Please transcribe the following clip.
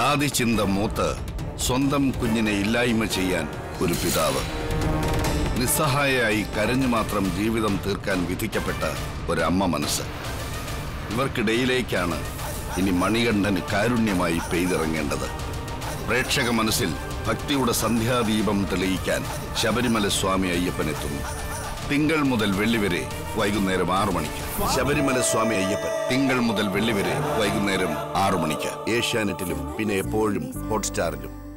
ജാതി ചിന്ത മൂത്ത് സ്വന്തം കുഞ്ഞിനെ ഇല്ലായ്മ ചെയ്യാൻ ഒരു പിതാവ് നിസ്സഹായയായി കരഞ്ഞു മാത്രം ജീവിതം തീർക്കാൻ വിധിക്കപ്പെട്ട ഒരമ്മ മനസ്സ് ഇവർക്കിടയിലേക്കാണ് ഇനി മണികണ്ഠന് കാരുണ്യമായി പെയ്തിറങ്ങേണ്ടത് പ്രേക്ഷക മനസ്സിൽ ഭക്തിയുടെ സന്ധ്യാദീപം തെളിയിക്കാൻ ശബരിമല സ്വാമി അയ്യപ്പൻ എത്തുന്നു തിങ്കൾ മുതൽ വെള്ളി വരെ വൈകുന്നേരം ആറു മണിക്ക് ശബരിമല സ്വാമി അയ്യപ്പൻ തിങ്കൾ മുതൽ വെള്ളി വരെ വൈകുന്നേരം ആറു മണിക്ക് ഏഷ്യാനെറ്റിലും പിന്നെ എപ്പോഴും ഹോട്ട്സ്റ്റാറിലും